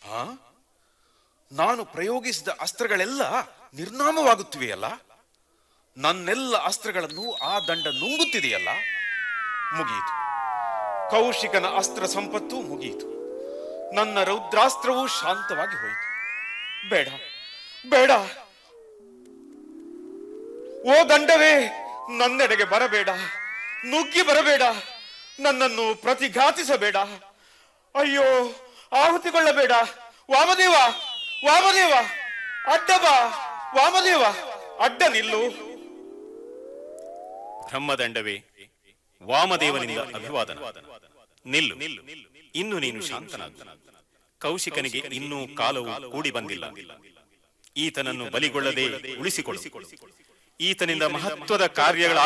ಆ? ನಾನು ಪ್ರಯೋಗಿಸಿದ ಅಸ್ತ್ರಗಳೆಲ್ಲ ನಿರ್ನಾಮವಾಗುತ್ತಿವೆಯಲ್ಲ ನನ್ನೆಲ್ಲ ಅಸ್ತ್ರಗಳನ್ನು ಆ ದಂಡ ನುಂಗುತ್ತಿದೆಯಲ್ಲ ಮುಗಿಯಿತು ಕೌಶಿಕನ ಅಸ್ತ್ರ ಸಂಪತ್ತು ಮುಗಿಯಿತು ನನ್ನ ರೌದ್ರಾಸ್ತ್ರವೂ ಶಾಂತವಾಗಿ ಹೋಯಿತು ಬೇಡ ಬೇಡ ಓ ದಂಡವೇ ನನ್ನೆಡೆಗೆ ಬರಬೇಡ ನುಗ್ಗಿ ಬರಬೇಡ ನನ್ನನ್ನು ಪ್ರತಿಘಾತಿಸಬೇಡ ಅಯ್ಯೋ ಆಹುತಿಗೊಳ್ಳಬೇಡ ವಾಮದೇವ ವಾಮದೇವ ಅಡ್ಡ ಬಾ ವಾಮದೇವ ಅಡ್ಡ ನಿಲ್ಲು ಬ್ರಹ್ಮದಂಡವೇ ವಾಮದೇವನಿಂದ ಅಭಿವಾದನ ನಿಲ್ಲು ಇನ್ನು ನೀನು ಶಾಂತನಾಗು ಕೌಶಿಕನಿಗೆ ಇನ್ನೂ ಕಾಲವು ಕೂಡಿ ಬಂದಿಲ್ಲ ಈತನನ್ನು ಬಲಿಗೊಳ್ಳದೆ ಉಳಿಸಿಕೊಳ್ಳು ಈತನಿಂದ ಮಹತ್ವದ ಕಾರ್ಯಗಳ